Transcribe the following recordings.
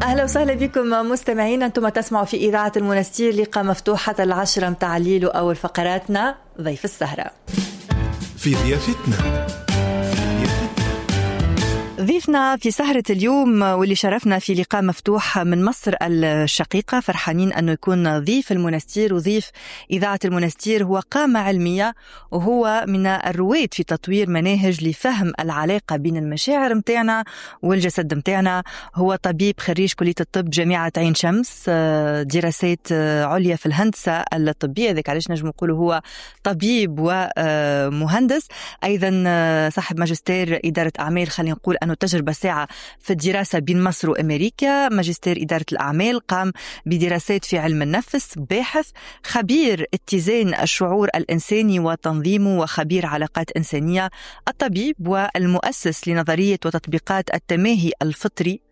اهلا وسهلا بكم مستمعينا انتم تسمعوا في اذاعه المنستير لقاء مفتوح حتى العشره متاع الليل واول فقراتنا ضيف السهره في ضيافتنا ضيفنا في سهرة اليوم واللي شرفنا في لقاء مفتوح من مصر الشقيقة فرحانين أنه يكون ضيف المنستير وضيف إذاعة المنستير هو قامة علمية وهو من الرواد في تطوير مناهج لفهم العلاقة بين المشاعر متاعنا والجسد متاعنا هو طبيب خريج كلية الطب جامعة عين شمس دراسات عليا في الهندسة الطبية ذلك علاش نجم نقول هو طبيب ومهندس أيضا صاحب ماجستير إدارة أعمال خلينا نقول أنه تجربة ساعة في الدراسة بين مصر وأمريكا ماجستير إدارة الأعمال قام بدراسات في علم النفس باحث خبير اتزان الشعور الإنساني وتنظيمه وخبير علاقات إنسانية الطبيب والمؤسس لنظرية وتطبيقات التماهي الفطري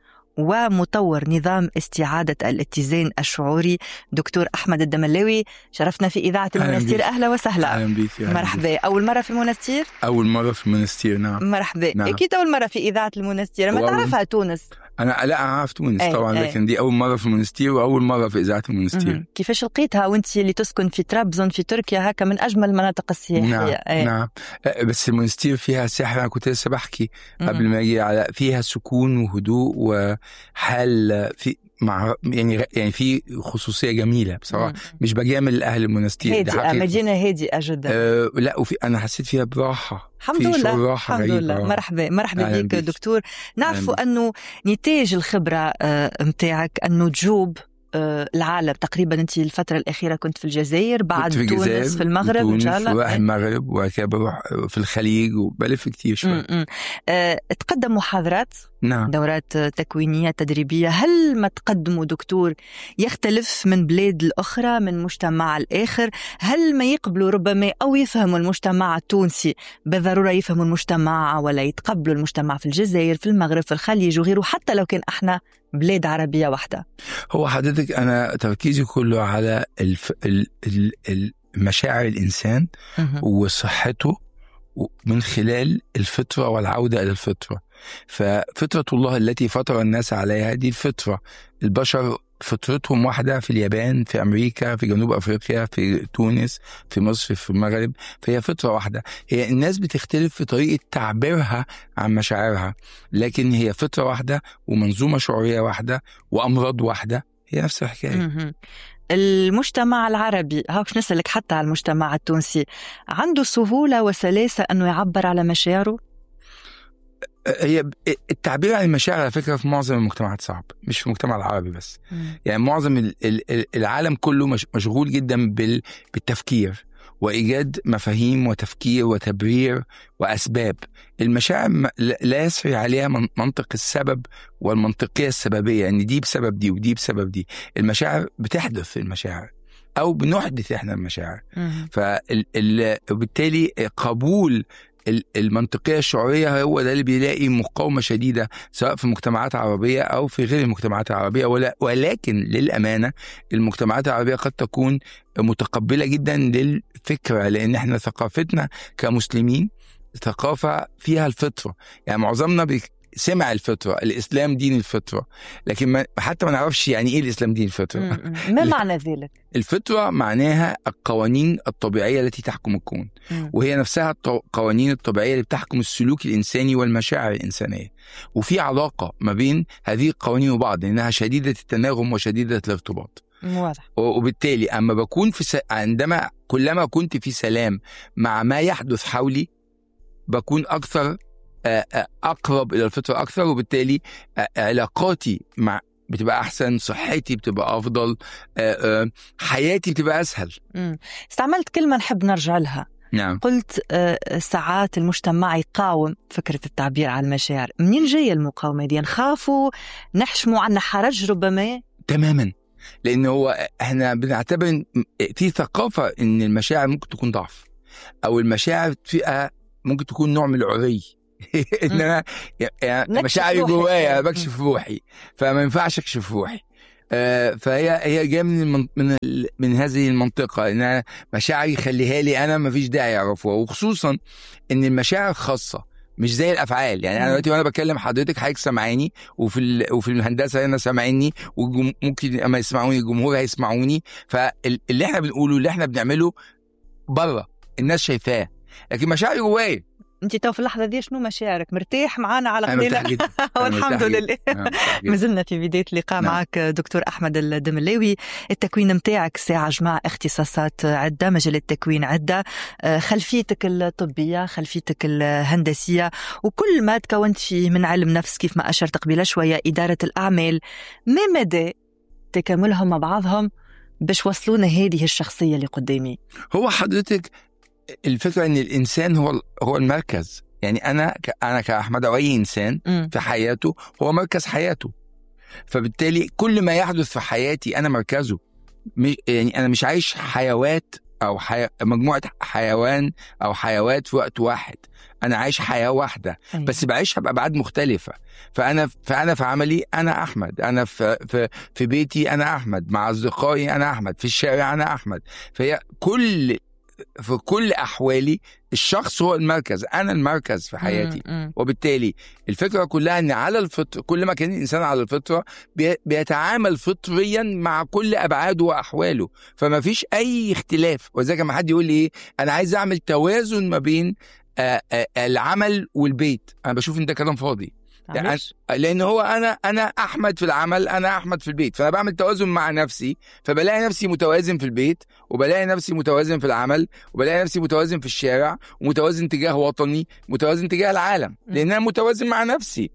ومطور نظام استعادة الاتزان الشعوري دكتور أحمد الدملاوي شرفنا في إذاعة المنستير أهلا وسهلا أهلا بك مرحبا أول مرة في المنستير؟ أول مرة في المنستير نعم مرحبا نعم. أكيد أول مرة في إذاعة المنستير ما وأول- تعرفها تونس أنا لا أعرف تونس أي- طبعا أي. لكن دي أول مرة في المنستير وأول مرة في إذاعة المنستير مهم. كيفاش لقيتها وانت اللي تسكن في طرابزون في تركيا هكا من أجمل المناطق السياحية نعم أي. نعم أه، بس المنستير فيها سحر أنا كنت لسه بحكي مهم. قبل ما أجي على فيها سكون وهدوء وحال في مع يعني يعني في خصوصية جميلة بصراحة مم. مش بجامل أهل المنستير دي هادئة حقيقة. مدينة هادئة جدا أه لا وفي أنا حسيت فيها براحة الحمد في لله شعور راحة الحمد غريب، لله آه. مرحبا مرحبا أهلاً بك بيك. دكتور نعرفوا بيك. انه نتاج الخبره نتاعك انه تجوب آه، العالم تقريبا انت الفتره الاخيره كنت في الجزائر بعد كنت في تونس الجزائر في المغرب ان وتونس شاء الله ورايح إيه. المغرب وبعد كده بروح في الخليج وبلف كتير شوية م- م. آه، تقدم محاضرات نعم دورات تكوينية تدريبية هل ما تقدمه دكتور يختلف من بلاد الأخرى من مجتمع الآخر هل ما يقبلوا ربما أو يفهموا المجتمع التونسي بالضرورة يفهموا المجتمع ولا يتقبلوا المجتمع في الجزائر في المغرب في الخليج وغيره حتى لو كان احنا بلاد عربية واحدة هو حضرتك انا تركيزي كله على الف... ال... ال... ال- مشاعر الانسان وصحته من خلال الفطره والعوده الى الفطره ففطره الله التي فطر الناس عليها دي الفطره البشر فطرتهم واحده في اليابان في امريكا في جنوب افريقيا في تونس في مصر في المغرب فهي فطره واحده هي الناس بتختلف في طريقه تعبيرها عن مشاعرها لكن هي فطره واحده ومنظومه شعوريه واحده وامراض واحده هي نفس الحكايه مهم. المجتمع العربي هاكش نسألك حتى على المجتمع التونسي عنده سهولة وسلاسة أنه يعبر على مشاعره هي ب- التعبير عن المشاعر على فكره في معظم المجتمعات صعب مش في المجتمع العربي بس يعني معظم ال- ال- ال- العالم كله مش- مشغول جدا بال- بالتفكير وايجاد مفاهيم وتفكير وتبرير واسباب المشاعر م- لا لا يسري عليها من- منطق السبب والمنطقيه السببيه ان دي بسبب دي ودي بسبب دي المشاعر بتحدث المشاعر او بنحدث احنا المشاعر مهم. فبالتالي قبول ال- المنطقية الشعورية هو ده اللي بيلاقي مقاومة شديدة سواء في المجتمعات العربية أو في غير المجتمعات العربية ولا ولكن للأمانة المجتمعات العربية قد تكون متقبلة جدا للفكرة لأن احنا ثقافتنا كمسلمين ثقافة فيها الفطرة يعني معظمنا بيك- سمع الفطرة الإسلام دين الفطرة لكن ما حتى ما نعرفش يعني إيه الإسلام دين الفطرة مم. ما معنى ذلك؟ الفطرة معناها القوانين الطبيعية التي تحكم الكون مم. وهي نفسها القوانين الطبيعية اللي بتحكم السلوك الإنساني والمشاعر الإنسانية وفي علاقة ما بين هذه القوانين وبعض لأنها شديدة التناغم وشديدة الارتباط واضح وبالتالي أما بكون في س... عندما كلما كنت في سلام مع ما يحدث حولي بكون أكثر آه، آه، أقرب إلى الفطرة أكثر وبالتالي آه، علاقاتي مع بتبقى أحسن صحتي بتبقى أفضل آه، آه، حياتي بتبقى أسهل مم. استعملت كلمة نحب نرجع لها نعم قلت آه، ساعات المجتمع يقاوم فكرة التعبير عن المشاعر منين جاية المقاومة دي نخافوا نحشموا عنا حرج ربما تماما لان هو احنا بنعتبر إن في ثقافه ان المشاعر ممكن تكون ضعف او المشاعر فيها ممكن تكون نوع من العري ان انا يعني نكشف مشاعري روحك. جوايا مم. بكشف روحي فما ينفعش اكشف روحي آه، فهي هي جايه من المن- من ال- من هذه المنطقه ان أنا مشاعري خليها لي انا ما فيش داعي اعرفها وخصوصا ان المشاعر الخاصه مش زي الافعال يعني انا مم. دلوقتي وانا بكلم حضرتك حضرتك سامعاني وفي ال... وفي الهندسه هنا سامعيني وممكن اما يسمعوني الجمهور هيسمعوني فاللي احنا بنقوله اللي احنا بنعمله بره الناس شايفاه لكن مشاعري جوايا انت تو في اللحظه دي شنو مشاعرك مرتاح معانا على انا مرتاح قضينا جدا أنا والحمد مرتاح جداً. لله أنا مرتاح جداً. ما زلنا في بداية اللقاء نعم. معك دكتور أحمد الدملاوي التكوين متاعك ساعة جماعة اختصاصات عدة مجال التكوين عدة آه، خلفيتك الطبية خلفيتك الهندسية وكل ما تكونت فيه من علم نفس كيف ما أشرت قبل شوية إدارة الأعمال ما مدى تكاملهم مع بعضهم باش وصلونا هذه الشخصية اللي قدامي هو حضرتك الفكره ان الانسان هو هو المركز يعني انا ك... انا كاحمد او اي انسان مم. في حياته هو مركز حياته فبالتالي كل ما يحدث في حياتي انا مركزه م- يعني انا مش عايش حيوات او حي... مجموعه حيوان او حيوات في وقت واحد انا عايش حياه واحده أيوة. بس بعيشها بابعاد مختلفه فانا فانا في عملي انا احمد انا في في في بيتي انا احمد مع اصدقائي انا احمد في الشارع انا احمد فهي كل في كل احوالي الشخص هو المركز انا المركز في حياتي مم. مم. وبالتالي الفكره كلها ان على الفطره كل ما كان الانسان على الفطره بي- بيتعامل فطريا مع كل ابعاده واحواله فما فيش اي اختلاف وذلك لما حد يقول لي ايه انا عايز اعمل توازن ما بين آه، آه، العمل والبيت انا بشوف ان ده كلام فاضي يعني علاش؟ لان هو انا انا احمد في العمل انا احمد في البيت فانا بعمل توازن مع نفسي فبلاقي نفسي متوازن في البيت وبلاقي نفسي متوازن في العمل وبلاقي نفسي متوازن في الشارع ومتوازن تجاه وطني متوازن تجاه العالم م. لان انا متوازن مع نفسي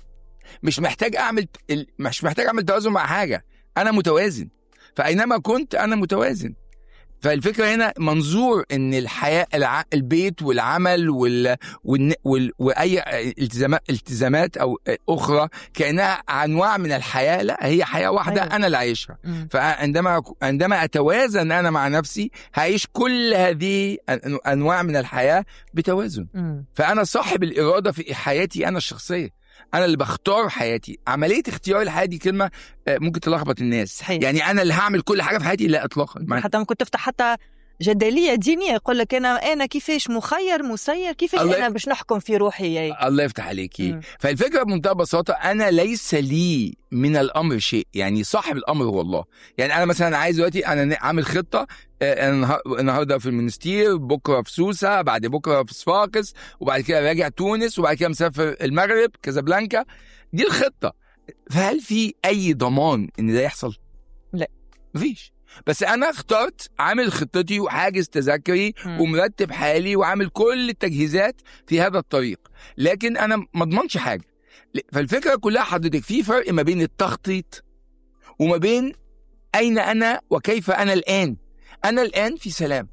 مش محتاج اعمل ال- مش محتاج اعمل توازن مع حاجه انا متوازن فاينما كنت انا متوازن فالفكره هنا منظور ان الحياه الع... البيت والعمل وال... وال... وال... واي التزامات التزامات او اخرى كانها انواع من الحياه لا هي حياه واحده أيوة. انا اللي عايشها مم. فعندما عندما اتوازن انا مع نفسي هعيش كل هذه أن- انواع من الحياه بتوازن مم. فانا صاحب الاراده في حياتي انا الشخصيه انا اللي بختار حياتي عمليه اختيار الحياه دي كلمه آه، ممكن تلخبط الناس صحيح. يعني انا اللي هعمل كل حاجه في حياتي لا اطلاقا ما- حتى ممكن تفتح حتى جدليه دينيه يقول لك انا انا كيفاش مخير مسير كيفاش الله- انا باش نحكم في روحي ياي الله يفتح عليكي مم. فالفكره بمنتهى البساطه انا ليس لي من الامر شيء يعني صاحب الامر هو الله يعني انا مثلا عايز دلوقتي انا ن- عامل خطه آه، النها- النهارده في المنستير بكره في سوسه بعد بكره في صفاقس وبعد كده راجع تونس وبعد كده مسافر المغرب كازابلانكا دي الخطه فهل في اي ضمان ان ده يحصل؟ لا. مفيش بس انا اخترت عامل خطتي وحاجز تذاكري مم. ومرتب حالي وعامل كل التجهيزات في هذا الطريق لكن انا ما اضمنش حاجه ل- فالفكره كلها حضرتك في فرق ما بين التخطيط وما بين اين انا وكيف انا الان انا الان في سلام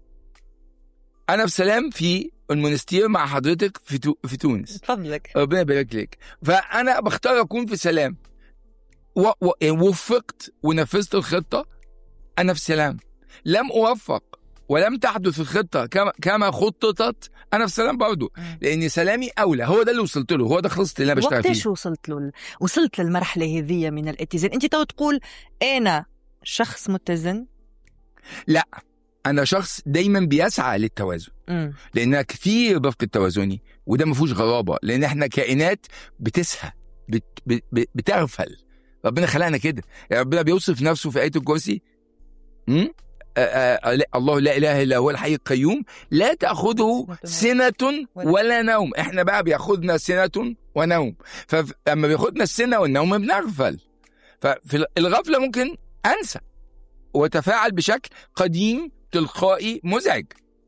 انا في سلام في المونستير مع حضرتك في تو في تونس تفضلك ربنا يبارك لك فانا بختار اكون في سلام و... و... يعني وفقت ونفذت الخطه انا في سلام لم اوفق ولم تحدث الخطه كما كما خططت انا في سلام برضه مم. لان سلامي اولى هو ده اللي وصلت له هو ده خلصت اللي انا بشتغل وقتاش فيه وصلت له وصلت للمرحله هذه من الاتزان انت تو تقول انا شخص متزن انا شخص دايما بيسعى للتوازن مم. لانها كثير رفق توازني وده ما فيهوش غرابه لان احنا كائنات بتسهى بت بت بت- بتغفل ربنا خلقنا كده يعني ربنا بيوصف نفسه في ايه الكرسي م? آه، آه، لا- الله لا اله الا هو الحي القيوم لا تاخذه سنه ولا نوم احنا بقى بياخذنا سنه ونوم فلما بياخذنا السنه والنوم بنغفل ففي الغفله ممكن انسى واتفاعل بشكل قديم تلقائي مزعج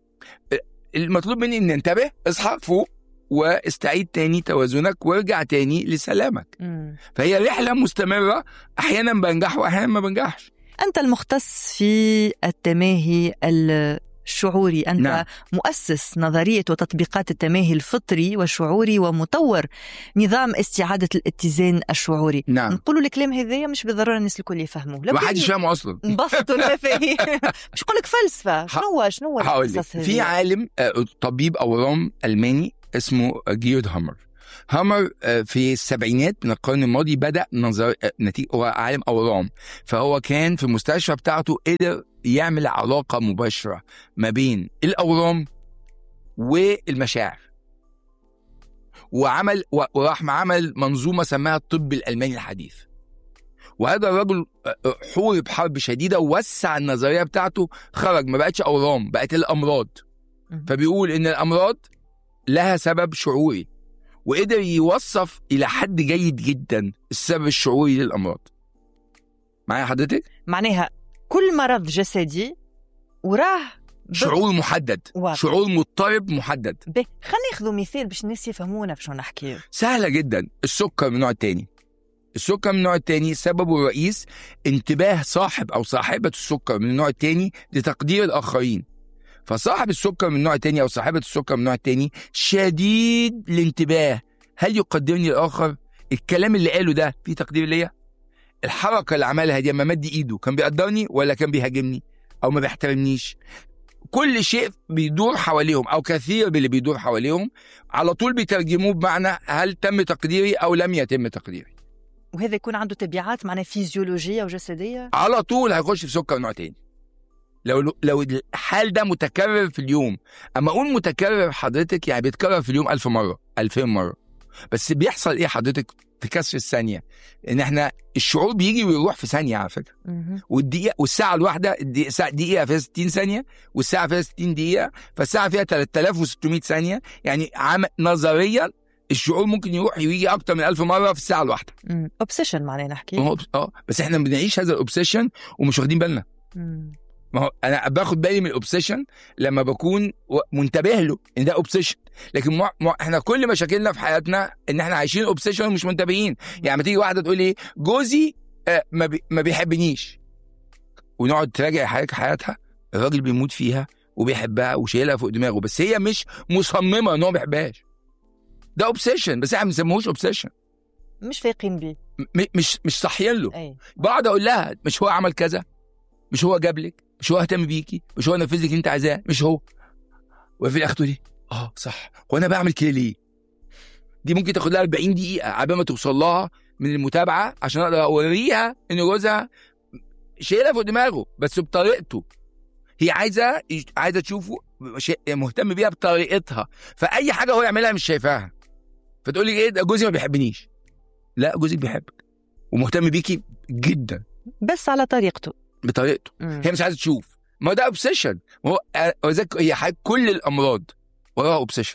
المطلوب مني ان انتبه اصحى فوق واستعيد تاني توازنك وارجع تاني لسلامك مم. فهي رحله مستمره احيانا بنجح واحيانا ما بنجحش انت المختص في التماهي الشعوري انت نعم. مؤسس نظريه وتطبيقات التماهي الفطري والشعوري ومطور نظام استعاده الاتزان الشعوري نعم نقولوا الكلام هذايا مش بالضروره الناس الكل يفهموه لو ما كان حدش فاهمه اصلا انبسطوا المفاهيم مش نقول لك فلسفه شنو شنو هقول لك القصص في هذه؟ عالم آه، طبيب اورام الماني اسمه جيرد هامر هامر آه، في السبعينات من القرن الماضي بدا نظر آه، نتيجه هو عالم اورام فهو كان في المستشفى بتاعته قدر يعمل علاقه مباشره ما بين الاورام والمشاعر وعمل و- وراح عمل منظومه سماها الطب الالماني الحديث وهذا الرجل آه، آه، حورب حرب شديده ووسع النظريه بتاعته خرج ما بقتش اورام بقت الامراض مهم. فبيقول ان الامراض لها سبب شعوري وقدر يوصف الى حد جيد جدا السبب الشعوري للامراض معايا حضرتك معناها كل مرض جسدي وراه ب- شعور محدد واضح. شعور مضطرب محدد به خلينا ناخذوا مثال باش الناس يفهمونا في شو نحكي سهله جدا السكر من النوع الثاني السكر من النوع الثاني سببه الرئيس انتباه صاحب او صاحبه السكر من النوع الثاني لتقدير الاخرين فصاحب السكر من النوع الثاني او صاحبه السكر من النوع الثاني شديد الانتباه هل يقدرني الاخر الكلام اللي قاله ده فيه تقدير ليا الحركه اللي عملها دي لما مد ايده كان بيقدرني ولا كان بيهاجمني او ما بيحترمنيش كل شيء بيدور حواليهم او كثير باللي بيدور حواليهم على طول بيترجموه بمعنى هل تم تقديري او لم يتم تقديري وهذا يكون عنده تبعات معناها فيزيولوجيه وجسديه على طول هيخش في سكر نوع تاني لو لو الحال ده متكرر في اليوم اما اقول متكرر حضرتك يعني بيتكرر في اليوم ألف مره 2000 مره بس بيحصل ايه حضرتك في كسر الثانيه ان احنا الشعور بيجي ويروح في ثانيه على فكره مهم. والدقيقه والساعه الواحده الدقيقه ساعة- دقيقه فيها 60 ثانيه والساعه فيها 60 دقيقه فالساعه فيها 3600 ثانيه يعني عام نظريا الشعور ممكن يروح ويجي اكتر من 1000 مره في الساعه الواحده مم. اوبسيشن معناها نحكي ما هو اه بس احنا بنعيش هذا الاوبسيشن ومش واخدين بالنا مم. ما هو انا باخد بالي من الاوبسيشن لما بكون و- منتبه له ان ده اوبسيشن لكن مع... مع... احنا كل مشاكلنا في حياتنا ان احنا عايشين اوبسيشن ومش منتبهين يعني ما تيجي واحده تقول لي جوزي آه ما, بي... ما بيحبنيش ونقعد تراجع حياتها حياتها الراجل بيموت فيها وبيحبها وشايلها فوق دماغه بس هي مش مصممه ان هو ما بيحبهاش ده اوبسيشن بس احنا ما بنسموهوش اوبسيشن مش فايقين بيه م... مش مش صاحيين له اي بقعد اقول لها مش هو عمل كذا مش هو جاب لك مش هو اهتم بيكي مش هو نفذ لك اللي انت عايزاه مش هو وفي الاخر تقولي اه صح هو انا بعمل كده ليه دي ممكن تاخد لها 40 دقيقه عبال ما توصل لها من المتابعه عشان اقدر اوريها ان جوزها شايلها فوق دماغه بس بطريقته هي عايزه عايزه تشوفه شيء- مهتم بيها بطريقتها فاي حاجه هو يعملها مش شايفاها فتقول لي ايه ده جوزي ما بيحبنيش لا جوزك بيحبك ومهتم بيكي جدا بس على طريقته بطريقته مم. هي مش عايزه تشوف ما هو ده اوبسيشن ما هو وذاك هي حاجة كل الامراض وراها اوبسيشن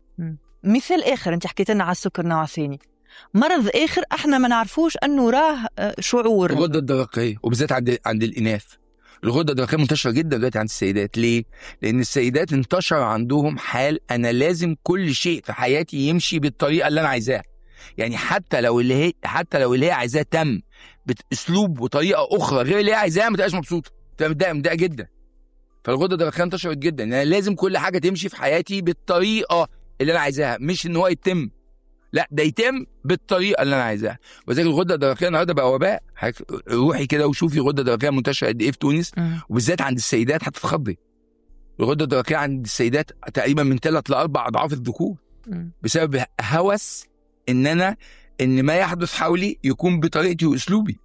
مثال اخر انت حكيت لنا على السكر نوع ثاني مرض اخر احنا ما نعرفوش انه راه آه، شعور الغده الدرقيه وبالذات عند عند الاناث الغده الدرقيه منتشره جدا دلوقتي عند السيدات ليه؟ لان السيدات انتشر عندهم حال انا لازم كل شيء في حياتي يمشي بالطريقه اللي انا عايزاها يعني حتى لو اللي هي حتى لو اللي هي عايزاه تم باسلوب وطريقه اخرى غير اللي هي عايزاها ما تبقاش مبسوطه تبقى متضايقه متضايقه جدا فالغده الدرقيه انتشرت جدا انا لازم كل حاجه تمشي في حياتي بالطريقه اللي انا عايزاها مش ان هو يتم لا ده يتم بالطريقه اللي انا عايزاها وذلك الغده الدرقيه النهارده بقى وباء حضرتك روحي كده وشوفي الغده الدرقيه منتشره قد ايه في تونس مم. وبالذات عند السيدات هتتخضي الغده الدرقيه عند السيدات تقريبا من ثلاث لاربع اضعاف الذكور مم. بسبب هوس ان انا ان ما يحدث حولي يكون بطريقتي واسلوبي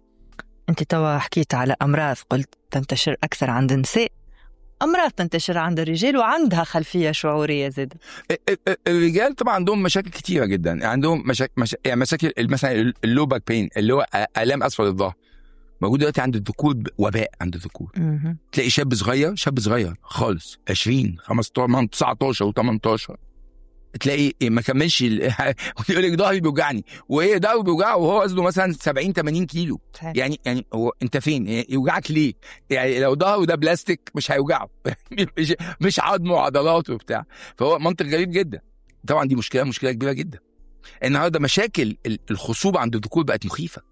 انت توا حكيت على امراض قلت تنتشر اكثر عند النساء امراض تنتشر عند الرجال وعندها خلفيه شعوريه زاد ال- ال- الرجال طبعا عندهم مشاكل كتيره جدا عندهم مشاكل مشا... يعني مشاكل مثلا اللو باك بين اللي هو الام اسفل الظهر موجود دلوقتي عند الذكور ب- وباء عند الذكور مهم. تلاقي شاب صغير شاب صغير خالص 20 15 19 و18 تلاقي إيه ما كملش ال- يقول لك ظهري بيوجعني وايه ظهره بيوجعه وهو وزنه مثلا 70 80 كيلو صحيح. يعني يعني هو انت فين يعني يوجعك ليه يعني لو ظهره ده بلاستيك مش هيوجعه مش مش عظمه وعضلاته وبتاع فهو منطق غريب جدا طبعا دي مشكله مشكله كبيره جدا النهارده مشاكل ال- الخصوبه عند الذكور بقت مخيفه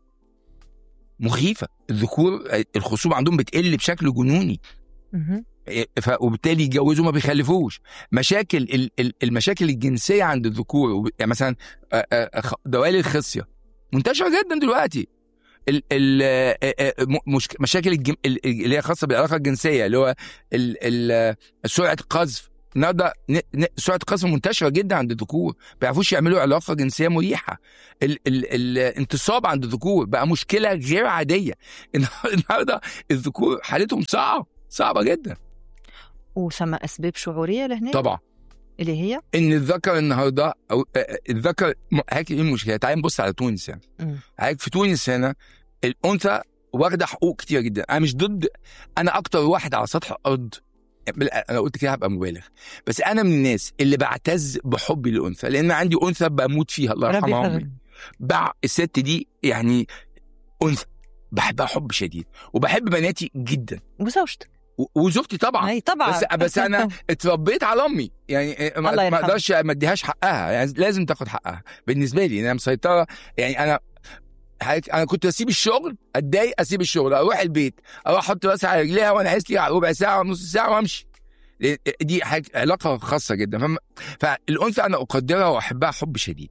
مخيفه الذكور الخصوبه عندهم بتقل بشكل جنوني مهم. ف... وبالتالي يتجوزوا ما بيخلفوش مشاكل ال... ال- المشاكل الجنسيه عند الذكور وب- يعني مثلا آه، آه، خ- دوالي الخصيه منتشره جدا دلوقتي ال ال آه، آه، م- مش مشاكل الجم... ال- اللي هي خاصه بالعلاقه الجنسيه اللي هو ال ال آه، سرعه القذف النهارده ن- ن- سرعه القذف منتشره جدا عند الذكور ما بيعرفوش يعملوا علاقه جنسيه مريحه ال ال الانتصاب عند الذكور بقى مشكله غير عاديه النهارده الذكور حالتهم صعبه صعبه جدا وثم اسباب شعوريه لهنا طبعا اللي هي ان الذكر النهارده او آه، الذكر م- هيك ايه المشكله تعال نبص على تونس يعني مم. هيك في تونس هنا الانثى واخده حقوق كتير جدا انا مش ضد انا اكتر واحد على سطح الارض بال- انا قلت كده هبقى مبالغ بس انا من الناس اللي بعتز بحبي للانثى لان عندي انثى بموت فيها الله ربي يرحمها امي يحفظك. بع الست دي يعني انثى بحبها حب شديد وبحب بناتي جدا وزوجتك و- وزوجتي طبعا اي طبعا بس بس انا اتربيت على امي يعني ما الله ما يرحمها. اقدرش ما اديهاش حقها يعني لازم تاخد حقها بالنسبه لي انا مسيطره يعني انا حضرتك انا كنت اسيب الشغل اتضايق اسيب الشغل اروح البيت اروح احط راسي على رجليها وانا عايز لي ربع ساعه نص ساعه وامشي لأن دي حاجة علاقه خاصه جدا فم... فالانثى انا اقدرها واحبها حب شديد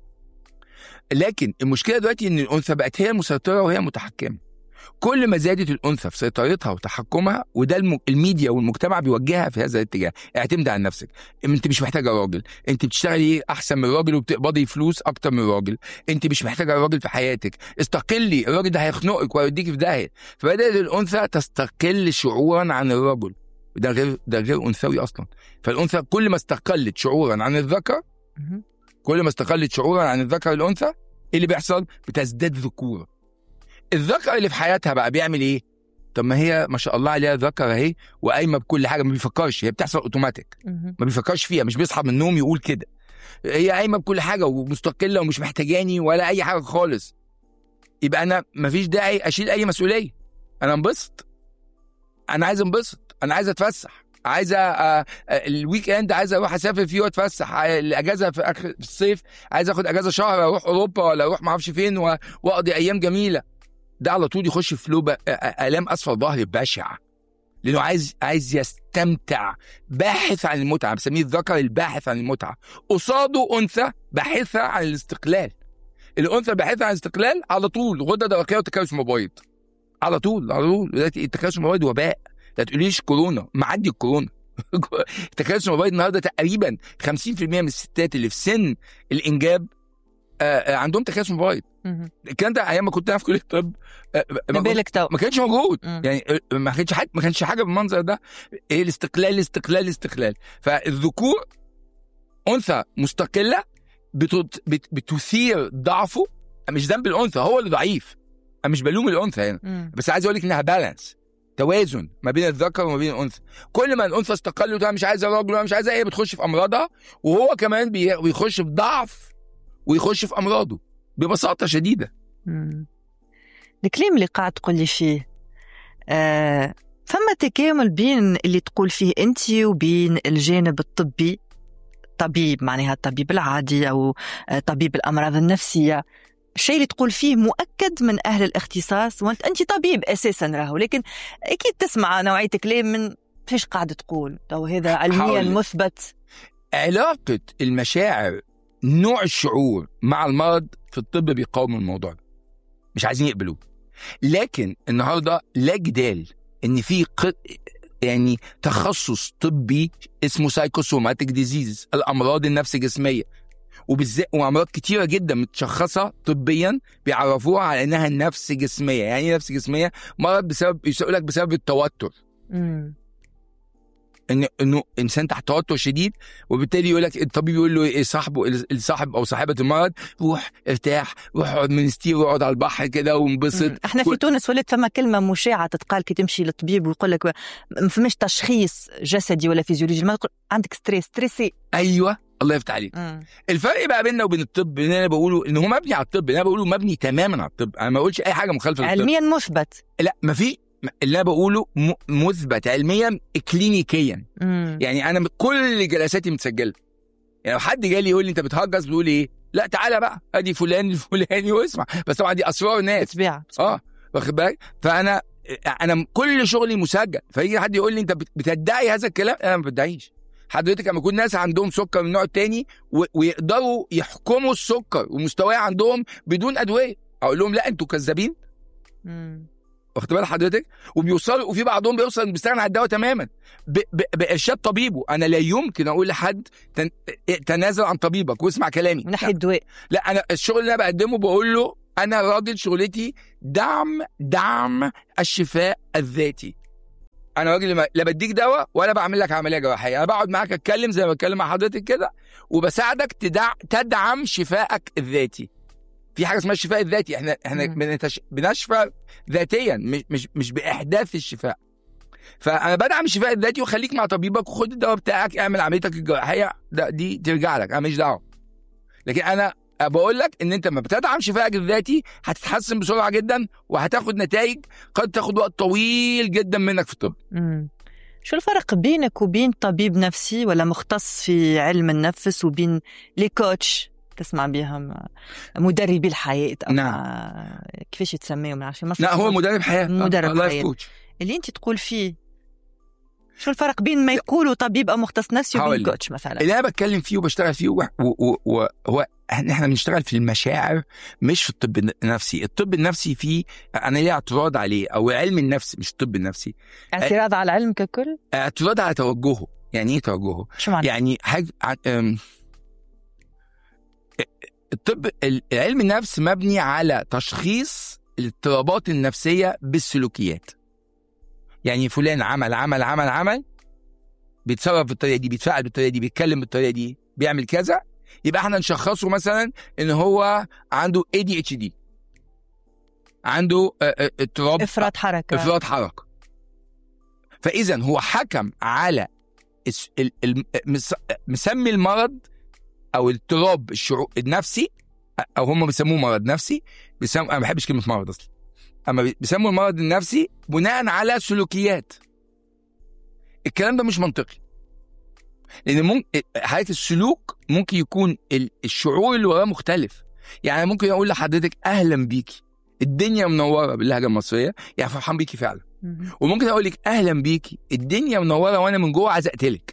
لكن المشكله دلوقتي ان الانثى بقت هي المسيطره وهي المتحكمه كل ما زادت الانثى في سيطرتها وتحكمها وده الم... الميديا والمجتمع بيوجهها في هذا الاتجاه اعتمد على نفسك انت مش محتاجه راجل انت بتشتغلي احسن من الراجل وبتقبضي فلوس اكتر من الراجل انت مش محتاجه راجل في حياتك استقلي الراجل ده هيخنقك ويوديكي في داهيه فبدات الانثى تستقل شعورا عن الرجل ده غير ده غير انثوي اصلا فالانثى كل ما استقلت شعورا عن الذكر مهم. كل ما استقلت شعورا عن الذكر الانثى ايه اللي بيحصل بتزداد ذكوره الذكر اللي في حياتها بقى بيعمل ايه طب ما هي ما شاء الله عليها ذكر اهي وقايمه بكل حاجه ما بيفكرش هي بتحصل اوتوماتيك مهم. ما بيفكرش فيها مش بيصحى من النوم يقول كده هي قايمه بكل حاجه ومستقله ومش محتاجاني ولا اي حاجه خالص يبقى انا ما فيش داعي اشيل اي مسؤوليه انا انبسط انا عايز انبسط انا عايز اتفسح عايز أ- أ- الويك اند عايز اروح اسافر فيه واتفسح الاجازه في اخر في الصيف عايز اخد اجازه شهر اروح اوروبا ولا اروح ما اعرفش فين و- واقضي ايام جميله ده على طول يخش في لوبه آ- آ- الام اسفل ظهري بشعه لانه عايز عايز يستمتع باحث عن المتعه بسميه الذكر الباحث عن المتعه قصاده انثى باحثه عن الاستقلال الانثى الباحثه عن الاستقلال على طول غده درقيه وتكيس مبيض على طول على طول دلوقتي التكيس المبيض وباء لا تقوليش كورونا معدي الكورونا التكيس المبيض النهارده تقريبا 50% من الستات اللي في سن الانجاب آه، آه، عندهم تكيس مبيض مهم. الكلام ده ايام ما كنت انا في كليه الطب آه، ما كنت- بالك تو ما كانش موجود مم. يعني ما كانش حاجه ما كانش حاجه بالمنظر ده ايه الاستقلال الاستقلال الاستقلال فالذكور انثى مستقله بتت... بت... بتثير ضعفه مش ذنب الانثى هو اللي ضعيف انا مش بلوم الانثى هنا مم. بس عايز اقول لك انها بالانس توازن ما بين الذكر وما بين الانثى كل ما الانثى استقلت وانا مش عايزه راجل وانا مش عايزه ايه بتخش في امراضها وهو كمان بي... بيخش في ضعف ويخش في امراضه ببساطه شديده مم. الكلام اللي قاعد تقول لي فيه آه فما تكامل بين اللي تقول فيه انت وبين الجانب الطبي طبيب معناها الطبيب العادي او آه، طبيب الامراض النفسيه الشيء اللي تقول فيه مؤكد من اهل الاختصاص وانت انت طبيب اساسا راهو لكن اكيد تسمع نوعيه كلام من فيش قاعد تقول تو هذا علميا حاول. مثبت علاقة المشاعر نوع الشعور مع المرض في الطب بيقاوم الموضوع ده مش عايزين يقبلوه لكن النهارده لا جدال ان في ق... يعني تخصص طبي اسمه سايكوسوماتيك ديزيز الامراض النفس جسميه وبالذات وامراض كتيره جدا متشخصه طبيا بيعرفوها على انها نفس جسميه يعني ايه نفس جسميه مرض بسبب يقول لك بسبب التوتر مم. ان انه انسان تحت توتر شديد وبالتالي يقول لك الطبيب يقول له ايه صاحبه الصاحب او صاحبه المرض روح ارتاح روح اقعد من ستير واقعد على البحر كده وانبسط مم. احنا في كل- تونس ولات فما كلمه مشاعه تتقال كي تمشي للطبيب ويقول لك ما فماش تشخيص جسدي ولا فيزيولوجي ما يقول عندك ستريس ستريسي ايوه الله يفتح عليك الفرق بقى بيننا وبين الطب ان انا بقوله ان هو مبني على الطب انا بقوله مبني تماما على الطب انا ما بقولش اي حاجه مخالفه للطب علميا مثبت لا ما في اللي انا بقوله م- مثبت علميا كلينيكيا مم. يعني انا كل جلساتي متسجله يعني لو حد جالي يقول لي انت بتهجس بيقول ايه لا تعالى بقى ادي فلان الفلاني واسمع بس طبعا دي اسرار ناس طبيعه اه واخد بالك فانا انا كل شغلي مسجل فيجي حد يقول لي انت بت- بتدعي هذا الكلام انا ما بدعيش حضرتك لما يكون ناس عندهم سكر من النوع التاني و- ويقدروا يحكموا السكر ومستواه عندهم بدون ادويه اقول لهم لا انتوا كذابين مم. واخد بال حضرتك وبيوصلوا وفي بعضهم بيوصل بيستغنى عن الدواء تماما ب... ب... بارشاد طبيبه انا لا يمكن اقول لحد تن... تنازل عن طبيبك واسمع كلامي من ناحيه الدواء لا انا الشغل اللي انا بقدمه بقول له انا راجل شغلتي دعم دعم الشفاء الذاتي انا راجل ما- لا بديك دواء ولا بعمل لك عمليه جراحيه انا بقعد معاك اتكلم زي ما بتكلم مع حضرتك كده وبساعدك تدع... تدعم شفائك الذاتي في حاجه اسمها الشفاء الذاتي احنا احنا مم. بنتش... بنشفى ذاتيا مش مش مش باحداث الشفاء فانا بدعم الشفاء الذاتي وخليك مع طبيبك وخد الدواء بتاعك اعمل عمليتك الجراحيه ده دي ترجع لك انا ماليش دعوه لكن انا بقول لك ان انت لما بتدعم شفائك الذاتي هتتحسن بسرعه جدا وهتاخد نتائج قد تاخد وقت طويل جدا منك في الطب مم. شو الفرق بينك وبين طبيب نفسي ولا مختص في علم النفس وبين لي كوتش تسمع بهم مدربي الحياة أو نعم. ما- كيفاش يتسميهم عشان ما لا هو مدرب حياه مدرب لايف حياة. كوتش اللي انت تقول فيه شو الفرق بين ما يقولوا طبيب او مختص نفسي هقول وبين لك. كوتش مثلا اللي انا بتكلم فيه وبشتغل فيه هو هو هو احنا إحنا بنشتغل في المشاعر مش في الطب النفسي الطب النفسي فيه انا ليه اعتراض عليه او علم النفس مش الطب النفسي اعتراض على العلم ككل اعتراض على توجهه يعني ايه توجهه شو معنى يعني حاجه ع- أم، الطب علم النفس مبني على تشخيص الاضطرابات النفسيه بالسلوكيات يعني فلان عمل عمل عمل عمل بيتصرف بالطريقه دي بيتفاعل بالطريقه دي بيتكلم بالطريقه دي بيعمل كذا يبقى احنا نشخصه مثلا ان هو عنده اي دي اتش دي عنده آه، آه، اضطراب افراط حركه افراط حركه فاذا هو حكم على الس- ال- ال- مس- مسمي المرض او الاضطراب الشعور النفسي او هم بيسموه مرض نفسي بيسموا انا ما بحبش كلمه مرض اصلا اما بي- بيسموا المرض النفسي بناء على سلوكيات الكلام ده مش منطقي لان ممكن حاله السلوك ممكن يكون ال- الشعور اللي وراه مختلف يعني ممكن اقول لحضرتك اهلا بيكي الدنيا منوره باللهجه المصريه يعني فرحان بيكي فعلا مهم. وممكن اقول لك اهلا بيكي الدنيا منوره وانا من جوه عايز اقتلك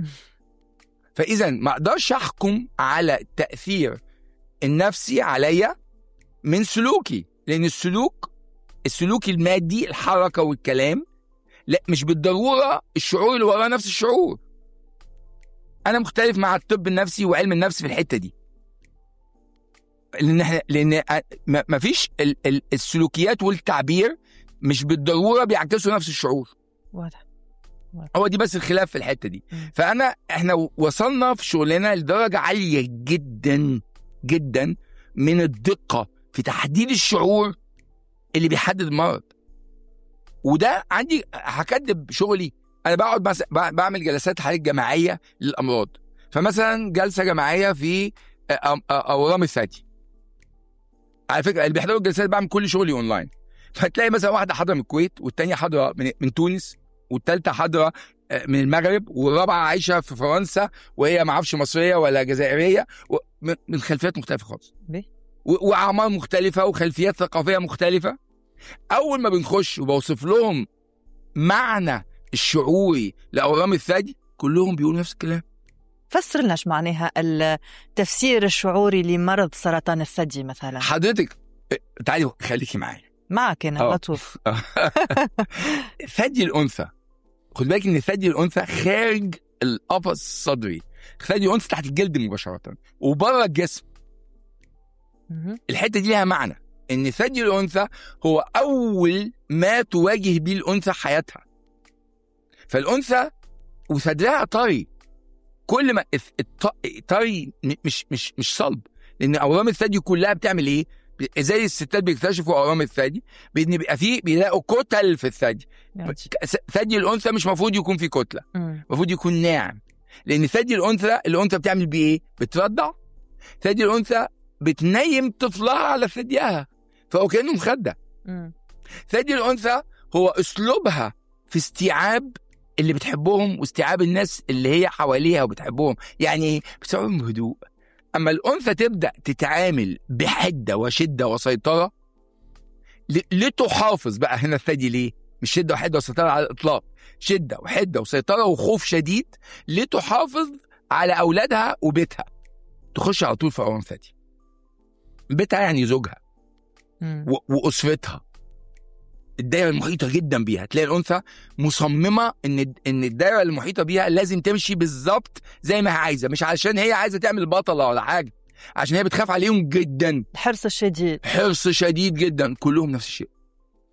فاذا ما اقدرش احكم على التاثير النفسي عليا من سلوكي لان السلوك السلوك المادي الحركه والكلام لا مش بالضروره الشعور اللي وراه نفس الشعور انا مختلف مع الطب النفسي وعلم النفس في الحته دي لان احنا لان ما ما فيش ال- ال- السلوكيات والتعبير مش بالضروره بيعكسوا نفس الشعور واضح هو دي بس الخلاف في الحته دي مم. فانا احنا وصلنا في شغلنا لدرجه عاليه جدا جدا من الدقه في تحديد الشعور اللي بيحدد المرض وده عندي هكدب شغلي انا بقعد مثلا بع- بعمل جلسات حالات جماعيه للامراض فمثلا جلسه جماعيه في أ- أ- اورام الثدي على فكره اللي بيحضروا الجلسات بعمل كل شغلي اونلاين فتلاقي مثلا واحده حاضره من الكويت والتانيه حاضره من, من تونس والثالثه حاضره آه، من المغرب والرابعه عايشه في فرنسا وهي ما اعرفش مصريه ولا جزائريه و- من- من خلفيات مختلفه خالص بيه؟ و- واعمار مختلفه وخلفيات ثقافيه مختلفه اول ما بنخش وبوصف لهم معنى الشعوري لاورام الثدي كلهم بيقولوا نفس الكلام فسر لنا ايش معناها التفسير الشعوري لمرض سرطان الثدي مثلا حضرتك آه، تعالي خليكي معايا معك انا آه. لطوف ثدي الانثى خد بالك ان ثدي الانثى خارج القفص الصدري ثدي الانثى تحت الجلد مباشره وبره الجسم مهم. الحته دي لها معنى ان ثدي الانثى هو اول ما تواجه بيه الانثى حياتها فالانثى وثديها طري كل ما الث- الط- طري م- مش مش مش صلب لان اورام الثدي كلها بتعمل ايه ب- زي الستات بيكتشفوا اورام الثدي بان بيبقى فيه بيلاقوا كتل في الثدي يعني. س- ثدي الانثى مش المفروض يكون فيه كتله مم. المفروض يكون ناعم لان ثدي الانثى الانثى بتعمل بيه ايه بترضع ثدي الانثى بتنيم طفلها على ثديها فهو كانه مخده مم. ثدي الانثى هو اسلوبها في استيعاب اللي بتحبهم واستيعاب الناس اللي هي حواليها وبتحبهم يعني ايه بتسويهم بهدوء اما الانثى تبدا تتعامل بحده وشده وسيطره ل- لتحافظ بقى هنا الثدي ليه مش شده وحده وسيطره على الاطلاق شده وحده وسيطره وخوف شديد لتحافظ على اولادها وبيتها تخش على طول في اورام ثدي بيتها يعني زوجها مم. و- واسرتها الدايره المحيطه جدا بيها تلاقي الانثى مصممه ان ان الدايره المحيطه بيها لازم تمشي بالظبط زي ما هي عايزه مش علشان هي عايزه تعمل بطله ولا حاجه عشان هي بتخاف عليهم جدا الحرص الشديد حرص شديد جدا كلهم نفس الشيء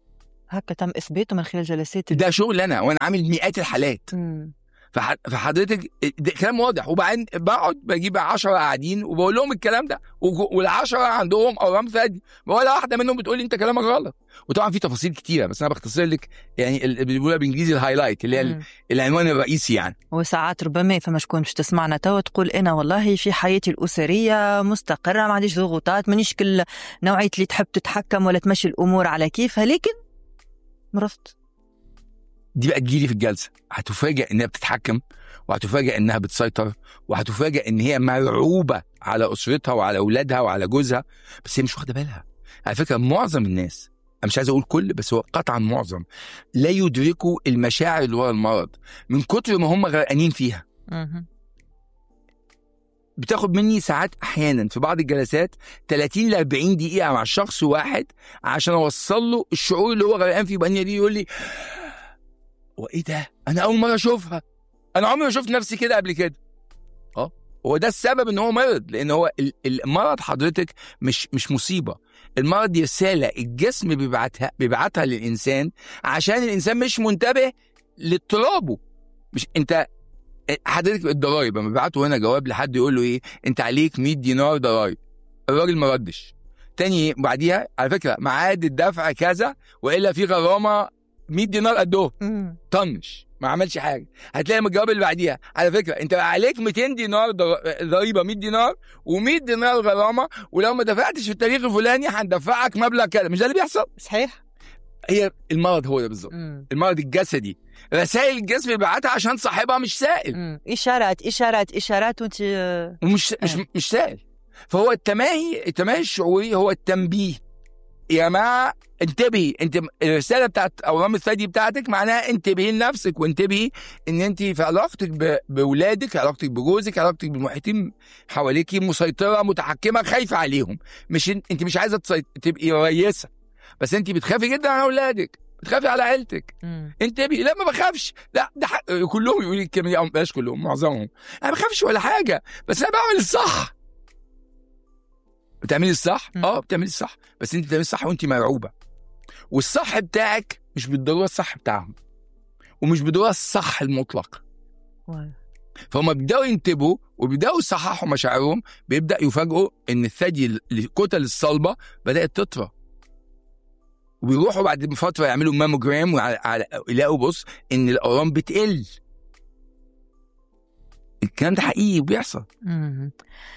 هكا تم اثباته من خلال جلسات ده شغل انا وانا عامل مئات الحالات مم. فح- فحضرتك ده كلام واضح وبعدين بقعد بجيب 10 قاعدين وبقول لهم الكلام ده وال10 عندهم اورام ثدي ولا واحده منهم بتقول لي انت كلامك غلط وطبعا في تفاصيل كتيره بس انا بختصر لك يعني ال- اللي بيقولها بالانجليزي الهايلايت اللي هي ال- مم. العنوان الرئيسي يعني وساعات ربما فما شكون باش تسمعنا توا تقول انا والله في حياتي الاسريه مستقره ما عنديش ضغوطات مانيش كل نوعيه اللي تحب تتحكم ولا تمشي الامور على كيفها لكن مرضت دي بقى تجيلي في الجلسه هتفاجئ انها بتتحكم وهتفاجئ انها بتسيطر وهتفاجئ ان هي مرعوبه على اسرتها وعلى اولادها وعلى جوزها بس هي مش واخده بالها على فكره معظم الناس انا مش عايز اقول كل بس هو قطعا معظم لا يدركوا المشاعر اللي ورا المرض من كتر ما هم غرقانين فيها مهم. بتاخد مني ساعات احيانا في بعض الجلسات 30 ل 40 دقيقه مع شخص واحد عشان اوصل له الشعور اللي هو غرقان فيه وبعدين يجي يقول لي هو ايه ده؟ انا اول مره اشوفها انا عمري ما شفت نفسي كده قبل كده اه هو ده السبب ان هو مرض لان هو ال- المرض حضرتك مش مش مصيبه المرض دي رساله الجسم بيبعتها بيبعتها للانسان عشان الانسان مش منتبه لاضطرابه مش انت حضرتك الضرايب لما بيبعتوا هنا جواب لحد يقول له ايه انت عليك 100 دينار ضرايب الراجل ما ردش تاني بعديها على فكره ميعاد الدفع كذا والا في غرامه 100 دينار قدهم مم. طنش ما عملش حاجه هتلاقي من الجواب اللي بعديها على فكره انت عليك 200 دينار ضر- ضريبه 100 دينار و100 دينار غرامه ولو ما دفعتش في التاريخ الفلاني هندفعك مبلغ كذا مش ده اللي بيحصل صحيح هي المرض هو ده بالظبط مم. المرض الجسدي رسائل الجسم بيبعتها عشان صاحبها مش سائل مم. اشارات اشارات اشارات وانت ومش مش آه. مش سائل فهو التماهي التماهي الشعوري هو التنبيه يا جماعه انتبهي انت الرساله بتاعت اورام الثدي بتاعتك معناها انتبهي لنفسك وانتبهي ان انت في علاقتك ب- باولادك علاقتك بجوزك علاقتك بالمحيطين حواليكي مسيطره متحكمه خايفه عليهم مش ان- انت مش عايزه تصيط... تبقي ريسه بس انت بتخافي جدا على اولادك بتخافي على عيلتك مم. انتبهي لا ما بخافش لا ده حق. كلهم يقولوا لي الكلمه دي أو بلاش كلهم معظمهم انا ما بخافش ولا حاجه بس انا بعمل الصح بتعملي الصح مم. اه بتعملي الصح بس انت بتعملي الصح وانت مرعوبه والصح بتاعك مش بالضروره الصح بتاعهم ومش بالضروره الصح المطلق واو. فهم بيبداوا ينتبهوا وبيبداوا يصححوا مشاعرهم بيبدا يفاجئوا ان الثدي الكتل الصلبه بدات تطرى وبيروحوا بعد فتره يعملوا ماموجرام ويلاقوا بص ان الاورام بتقل الكلام ده حقيقي وبيحصل مم.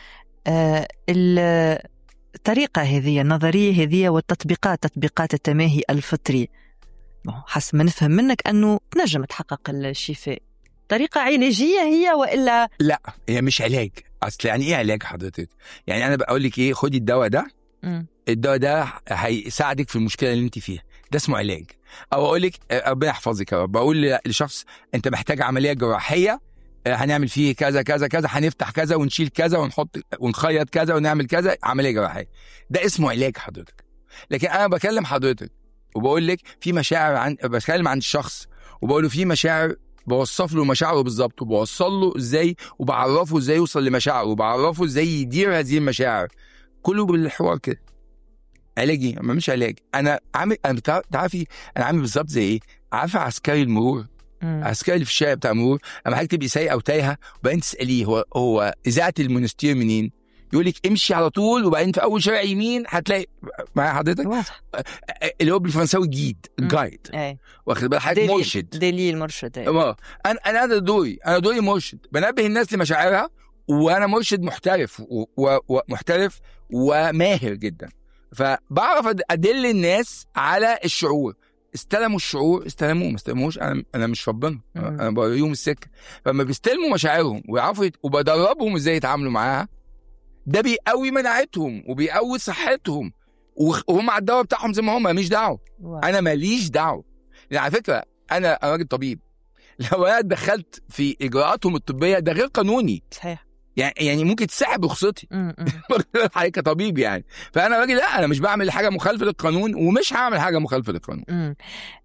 آه ال- الطريقة هذه النظرية هذه والتطبيقات تطبيقات التماهي الفطري بون، حسب ما نفهم منك أنه تنجم تحقق الشفاء طريقة علاجية هي وإلا لا هي مش علاج اصل يعني ايه علاج حضرتك يعني انا بقول لك ايه خدي الدواء ده مم. الدواء ده هيساعدك في المشكله اللي انت فيها ده اسمه علاج او اقول لك آه، ربنا يحفظك يا رب بقول ل- لشخص انت محتاج عمليه جراحيه آه، هنعمل فيه كذا كذا كذا هنفتح كذا ونشيل كذا ونحط ونخيط كذا ونعمل كذا عمليه جراحيه ده اسمه علاج حضرتك لكن انا بكلم حضرتك وبقول لك في مشاعر عن بتكلم عن الشخص وبقول له في مشاعر بوصف له مشاعره بالظبط وبوصل له ازاي وبعرفه ازاي يوصل لمشاعره وبعرفه ازاي يدير هذه المشاعر كله بالحوار كده علاجي ما مش علاج انا عامل انا بتع- تعرفي انا عامل بالظبط زي ايه عارفه عسكري المرور مم. عسكري اللي في الشارع بتاع المرور اما حضرتك تبقي سايقه وتايهه وبعدين تساليه هو هو اذاعه المونستير منين يقول لك امشي على طول وبعدين في اول شارع يمين هتلاقي معايا حضرتك واضح اللي هو بالفرنساوي جيد مم. جايد اي واخد بالك حضرتك دليل مرشد دليل مرشد أي. اه انا انا ده دوري انا دوري مرشد بنبه الناس لمشاعرها وانا مرشد محترف و- و- ومحترف وماهر جدا فبعرف أد- ادل الناس على الشعور استلموا الشعور استلموه ما استلموش انا انا مش ربنا مم. انا بوريهم السكه فلما بيستلموا مشاعرهم ويعرفوا يت- وبدربهم ازاي يتعاملوا معاها ده بيقوي مناعتهم وبيقوي صحتهم وخ- وهم على الدواء بتاعهم زي ما هم ماليش دعوه واو. انا ماليش دعوه يعني على فكره انا أنا راجل طبيب لو انا دخلت في اجراءاتهم الطبيه ده غير قانوني صحيح يعني يعني ممكن تسحب رخصتي مم. مم. حضرتك كطبيب يعني فانا راجل لا انا مش بعمل حاجه مخالفه للقانون ومش هعمل حاجه مخالفه للقانون مم.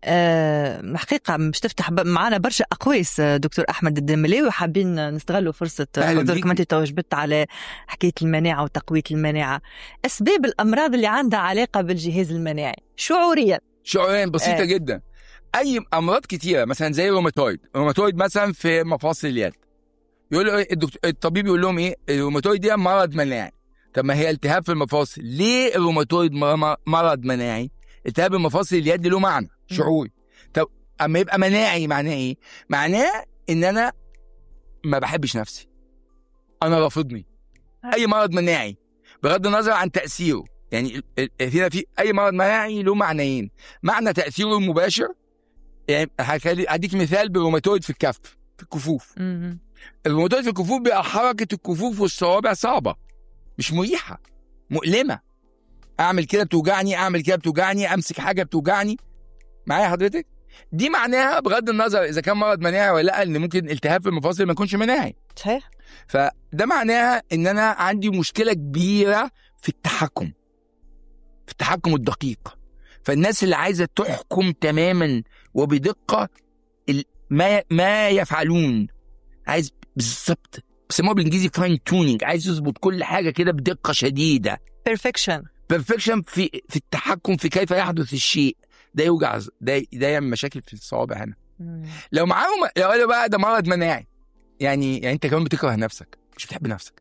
آه، حقيقة مش تفتح ب- معنا برشا أقواس آه، دكتور أحمد الدملاوي وحابين نستغلوا فرصة أهلاً حضورك بيك. ما أنت توجبت على حكاية المناعة وتقوية المناعة أسباب الأمراض اللي عندها علاقة بالجهاز المناعي شعوريا شعورين بسيطه إيه. جدا اي امراض كتيره مثلا زي الروماتويد الروماتويد مثلا في مفاصل اليد يقول له إيه الدكتور الطبيب يقول لهم ايه الروماتويد ده مرض مناعي طب ما هي التهاب في المفاصل ليه الروماتويد مر- مرض مناعي التهاب المفاصل اليد له معنى شعوري طب اما يبقى مناعي معناه ايه معناه ان انا ما بحبش نفسي انا رافضني اي مرض مناعي بغض النظر عن تاثيره يعني ال- ال- هنا في اي مرض مناعي له معنيين معنى تاثيره المباشر يعني هخلي- اديك مثال بالروماتويد في الكف في الكفوف مم. الروماتويد في الكفوف بيبقى حركه الكفوف والصوابع صعبه مش مريحه مؤلمه اعمل كده بتوجعني اعمل كده بتوجعني امسك حاجه بتوجعني معايا حضرتك دي معناها بغض النظر اذا كان مرض مناعي ولا لا ان ممكن التهاب في المفاصل ما يكونش مناعي صحيح فده معناها ان انا عندي مشكله كبيره في التحكم في التحكم الدقيق فالناس اللي عايزه تحكم تماما وبدقه ال- ما ما يفعلون عايز بالظبط بيسموها بالانجليزي فاين تونينج عايز يظبط كل حاجه كده بدقه شديده بيرفكشن بيرفكشن في في التحكم في كيف يحدث الشيء ده يوجع ده ده يعمل مشاكل في الصوابع هنا لو معاهم لو قالوا بقى ده مرض مناعي يعني يعني انت كمان بتكره نفسك مش بتحب نفسك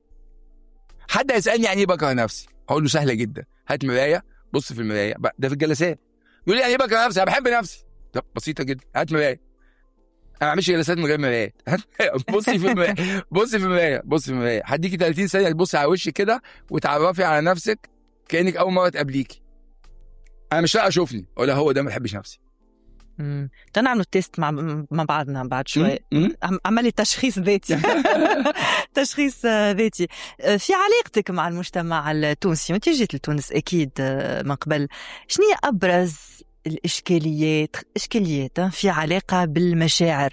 حد هيسالني يعني ايه بكره نفسي اقول له سهله جدا هات مرايه بص في المرايه بقى ده في الجلسات يقول لي يعني ايه بكره نفسي انا بحب نفسي طب بسيطه جدا هات مرايه انا ما بعملش جلسات من غير مرايات هات مراية. بصي في المرايه بصي في المرايه بصي في المرايه هديكي 30 ثانيه تبصي على وشك كده وتعرفي على نفسك كانك اول مره تقابليكي انا مش لاقي اشوفني ولا هو ده ما بحبش نفسي مم. بدنا نعمل تيست مع مع بعضنا بعد شوي م- م- عم- عملي تشخيص ذاتي تشخيص آه، ذاتي آه، في علاقتك مع المجتمع التونسي وانت جيت لتونس اكيد آه، من قبل شنو هي ابرز الاشكاليات اشكاليات آه، في علاقه بالمشاعر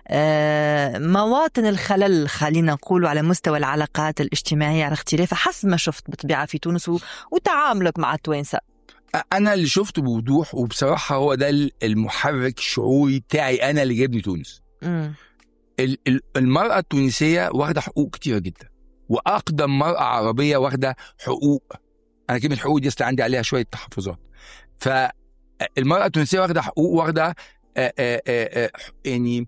آه، مواطن الخلل خلينا نقول على مستوى العلاقات الاجتماعيه على اختلافها حسب ما شفت بالطبيعه في تونس و- وتعاملك مع التوانسه انا اللي شفته بوضوح وبصراحه هو ده المحرك الشعوري بتاعي انا اللي جابني تونس مم. ال- ال- المراه التونسيه واخده حقوق كتيره جدا واقدم مراه عربيه واخده حقوق انا كلمه حقوق دي اصل عندي عليها شويه تحفظات فالمراه التونسيه واخده حقوق واخده آه، آه، آه، آه، يعني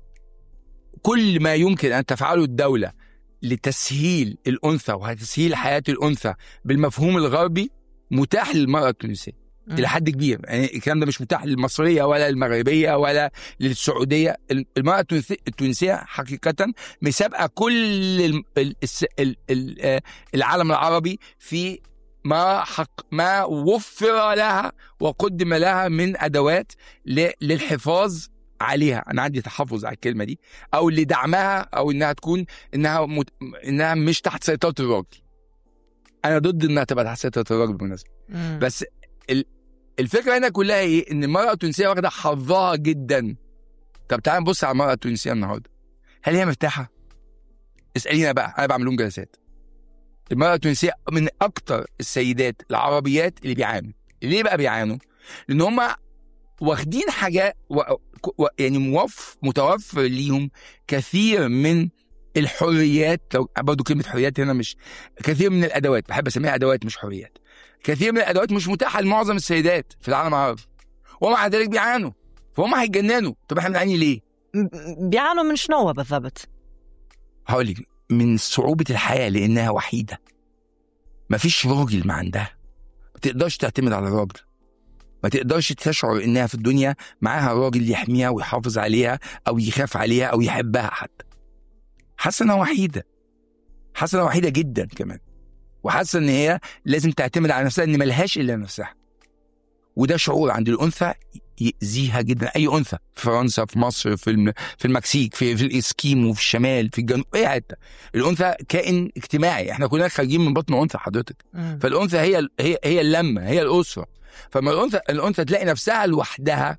كل ما يمكن ان تفعله الدوله لتسهيل الانثى وتسهيل حياه الانثى بالمفهوم الغربي متاح للمراه التونسيه مم. الى حد كبير يعني الكلام ده مش متاح للمصريه ولا المغربيه ولا للسعوديه المراه التونسية- التونسيه حقيقه مسابقه كل ال- ال- الس- ال- ال- آه، العالم العربي في ما حق ما وفر لها وقدم لها من ادوات ل- للحفاظ عليها انا عندي تحفظ على الكلمه دي او لدعمها او انها تكون انها مت... انها مش تحت سيطره الراجل انا ضد انها تبقى تحت سيطره الراجل بالمناسبه مم. بس ال- الفكره هنا كلها ايه ان المراه التونسيه واخده حظها جدا طب تعال نبص على المراه التونسيه النهارده هل هي مرتاحه اسالينا بقى انا بعمل لهم جلسات المراه التونسيه من اكتر السيدات العربيات اللي بيعانوا ليه بقى بيعانوا لان هم واخدين حاجات و... و... يعني موف متوفر ليهم كثير من الحريات لو برضه كلمه حريات هنا مش كثير من الادوات بحب اسميها ادوات مش حريات كثير من الادوات مش متاحه لمعظم السيدات في العالم العربي ومع ذلك بيعانوا فهم هيتجننوا طب احنا بنعاني ليه؟ م- بيعانوا من شنو بالضبط؟ هقول لك من صعوبه الحياه لانها وحيده مفيش راجل ما عندها ما تقدرش تعتمد على الراجل ما تقدرش تشعر انها في الدنيا معاها راجل يحميها ويحافظ عليها او يخاف عليها او يحبها حتى حاسه انها وحيده حاسه انها وحيده جدا كمان وحاسه ان هي لازم تعتمد على نفسها ان ملهاش الا نفسها وده شعور عند الانثى يأذيها جدا اي انثى في فرنسا في مصر في الم... في المكسيك في في الاسكيمو في الشمال في الجنوب اي حته الانثى كائن اجتماعي احنا كلنا خارجين من بطن انثى حضرتك مم. فالانثى هي هي هي اللمه هي الاسره فما الانثى الانثى تلاقي نفسها لوحدها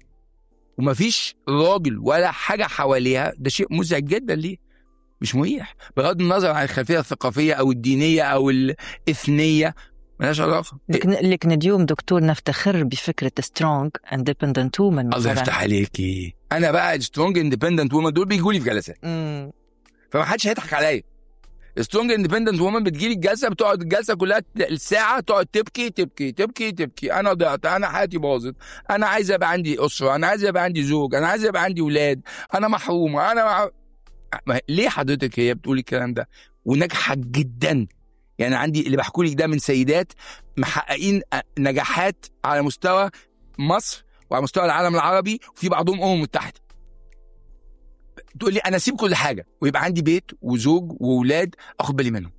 ومفيش راجل ولا حاجه حواليها ده شيء مزعج جدا ليه مش مريح بغض النظر عن الخلفيه الثقافيه او الدينيه او الاثنيه ملهاش علاقه لكن لكن اليوم دكتور نفتخر بفكره سترونج اندبندنت وومن الله يفتح عليكي انا بقى سترونج اندبندنت وومن دول بيجوا لي في جلسات مم. فما حدش هيضحك عليا سترونج اندبندنت وومن بتجيلي الجلسه بتقعد الجلسه كلها الساعه تقعد تبكي تبكي تبكي تبكي انا ضعت انا حياتي باظت انا عايز يبقى عندي اسره انا عايز يبقى عندي زوج انا عايز يبقى عندي ولاد انا محرومه انا مع... ما- ليه حضرتك هي بتقول الكلام ده وناجحه جدا يعني عندي اللي بحكوا لك ده من سيدات محققين نجاحات على مستوى مصر وعلى مستوى العالم العربي وفي بعضهم امم متحده تقول لي انا اسيب كل حاجه ويبقى عندي بيت وزوج واولاد اخد بالي منهم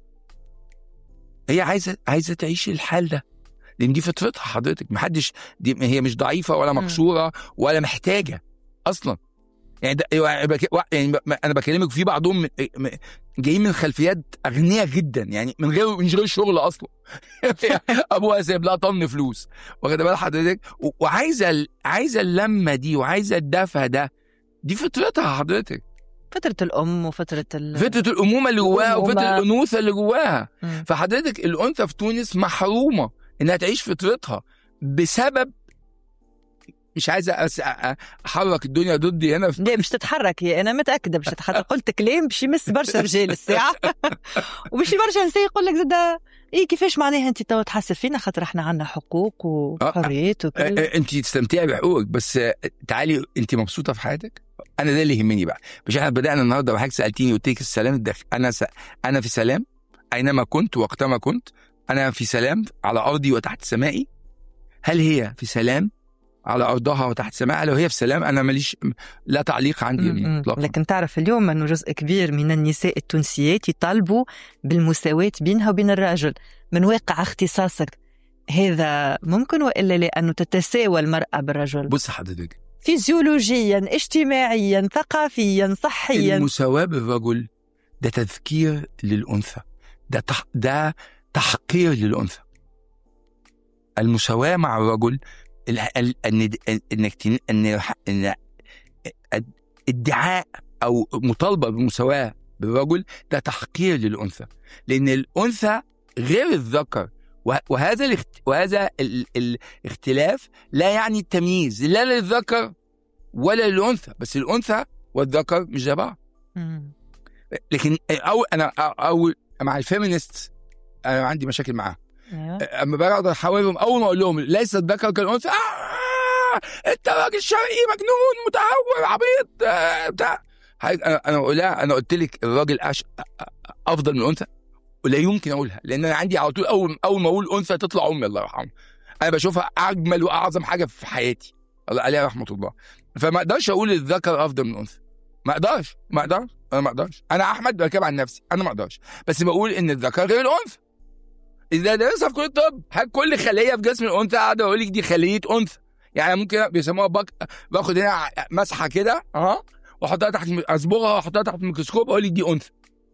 هي عايزه عايزه تعيش الحال ده لان دي فطرتها حضرتك محدش دي هي مش ضعيفه ولا مم. مكسوره ولا محتاجه اصلا يعني ده يعني بك- يعني ب- انا بكلمك في بعضهم م- م- جايين من خلفيات اغنياء جدا يعني من غير من غير شغل اصلا ابوها سايب لها طن فلوس واخد بال حضرتك و- وعايزه ال- عايزه اللمه دي وعايزه الدفى ده دي فطرتها حضرتك فترة الأم وفترة ال فطره الامومه اللي جواها الأمومة. وفطره الانوثه اللي جواها مم. فحضرتك الانثى في تونس محرومه انها تعيش فطرتها بسبب مش عايزه أس- أ- أ- احرك الدنيا ضدي هنا في ليه مش تتحرك هي انا متاكده مش تتحرك قلت كلام باش يمس برشا رجال الساعه وباش برشا نساء يقول لك زاد ايه كيفاش معناها انت تو تحسب فينا خاطر احنا عندنا حقوق وحريات وكل انت تستمتعي بحقوقك بس آه، تعالي انت مبسوطه في حياتك انا ده اللي يهمني بقى مش احنا بدانا النهارده وحضرتك سالتيني قلت لك السلام الداخلي انا س... انا في سلام اينما كنت وقتما كنت انا في سلام على ارضي وتحت سمائي هل هي في سلام على ارضها وتحت سمائها لو هي في سلام انا ماليش لا تعليق عندي م-م. مطلقا لكن تعرف اليوم انه جزء كبير من النساء التونسيات يطالبوا بالمساواه بينها وبين الرجل من واقع اختصاصك هذا ممكن والا لانه تتساوى المراه بالرجل بص حضرتك فيزيولوجيا اجتماعيا ثقافيا صحيا المساواة بالرجل ده تذكير للأنثى ده تح... ده تحقير للأنثى المساواة مع الرجل ال... ال... ان انك تن... ان ان ادعاء او مطالبة بالمساواة بالرجل ده تحقير للأنثى لأن الأنثى غير الذكر وه- وهذا الاخت... وهذا ال... الاختلاف لا يعني التمييز لا للذكر ولا للأنثى بس الأنثى والذكر مش زي بعض م. لكن او انا او مع الفيمينست انا عندي مشاكل معاهم أيوة. اما بقعد احاورهم اول ما اقول لهم ليس الذكر كالانثى آه انت راجل شرقي مجنون متهور عبيط آه بتاع حضرتك انا انا بقول لها انا قلت لك الراجل أش... افضل من الانثى ولا يمكن اقولها لان انا عندي على طول اول اول ما اقول انثى تطلع امي الله يرحمها انا بشوفها اجمل واعظم حاجه في حياتي الله عليها رحمه الله فما اقدرش اقول الذكر افضل من الانثى ما اقدرش ما اقدرش انا ما اقدرش انا احمد بتكلم عن نفسي انا ما اقدرش بس بقول ان الذكر غير الانثى اذا درسها في كليه الطب حاجة كل خليه في جسم الانثى قاعده اقول لك دي خليه انثى يعني ممكن بيسموها بك... باخد هنا مسحه كده اه واحطها تحت اصبغها واحطها تحت الميكروسكوب اقول لك دي انثى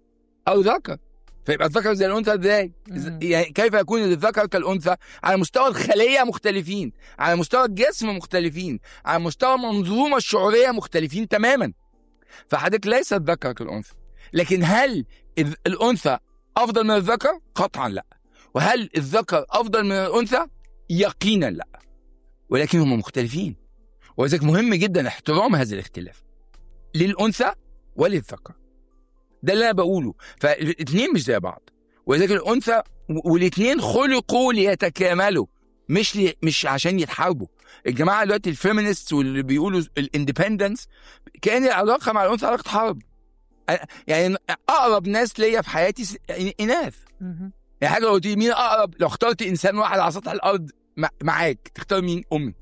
او ذكر فيبقى الذكر زي الانثى ازاي؟ مم. يعني كيف يكون الذكر كالانثى؟ على مستوى الخليه مختلفين، على مستوى الجسم مختلفين، على مستوى المنظومه الشعوريه مختلفين تماما. فحضرتك ليس الذكر كالانثى، لكن هل الذ- الانثى افضل من الذكر؟ قطعا لا. وهل الذكر افضل من الانثى؟ يقينا لا. ولكن هم مختلفين. ولذلك مهم جدا احترام هذا الاختلاف. للانثى وللذكر. ده اللي انا بقوله فالاثنين مش زي بعض ولذلك الانثى والاثنين خلقوا ليتكاملوا مش لي مش عشان يتحاربوا الجماعه دلوقتي الفيمينست واللي بيقولوا الاندبندنس كان العلاقه مع الانثى علاقه حرب أنا- يعني اقرب ناس ليا في حياتي س- اناث مهم. يعني حاجه لو قلت لي مين اقرب لو اخترت انسان واحد على سطح الارض مع- معاك تختار مين امي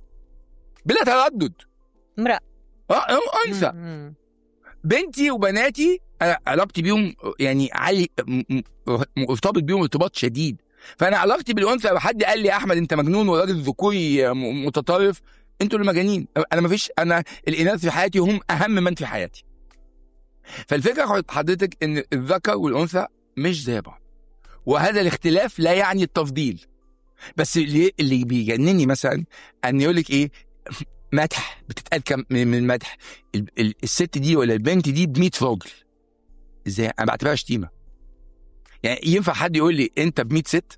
بلا تردد امراه اه انثى م- بنتي وبناتي أنا علاقتي بيهم يعني عالي م- م- مرتبط بيهم ارتباط شديد فانا علاقتي بالانثى لو حد قال لي يا احمد انت مجنون وراجل ذكوري م- متطرف انتوا اللي مجانين انا ما فيش انا الاناث في حياتي هم اهم من في حياتي فالفكره حضرتك ان الذكر والانثى مش زي بعض وهذا الاختلاف لا يعني التفضيل بس اللي, اللي بيجنني مثلا ان يقول لك ايه مدح بتتقال كم من من المدح ال- ال- الست دي ولا البنت دي ب 100 راجل ازاي انا بعتبرها شتيمه يعني ينفع حد يقول لي انت ب 100 ست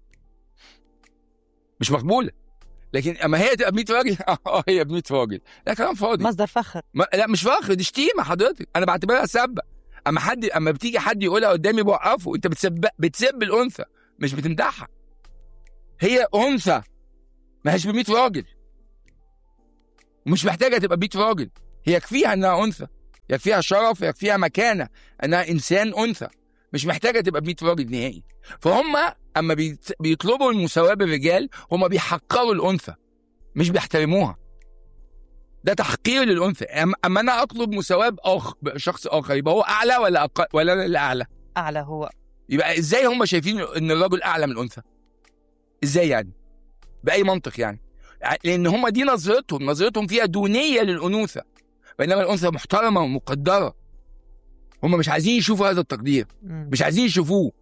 مش مقبوله لكن اما هي تبقى ب 100 راجل اه هي ب 100 راجل لا كلام فاضي مصدر فخر ما لا مش فخر دي شتيمه حضرتك انا بعتبرها سبه اما حد اما بتيجي حد يقولها قدامي بوقفه انت بتسب بتسب الانثى مش بتمدحها هي انثى ما هيش ب 100 راجل مش محتاجه تبقى 100 راجل هي يكفيها انها انثى يكفيها شرف يكفيها مكانه انها انسان انثى مش محتاجه تبقى ب 100 راجل نهائي فهم اما بيت- بيطلبوا المساواه بالرجال هم بيحقروا الانثى مش بيحترموها ده تحقير للانثى أم- اما انا اطلب مساواه باخ بشخص اخر يبقى هو اعلى ولا أقل ولا انا اللي اعلى اعلى هو يبقى ازاي هم شايفين ان الرجل اعلى من الانثى ازاي يعني باي منطق يعني ع- لان هم دي نظرتهم نظرتهم فيها دونيه للانوثه بينما الانثى محترمه ومقدره هم مش عايزين يشوفوا هذا التقدير مم. مش عايزين يشوفوه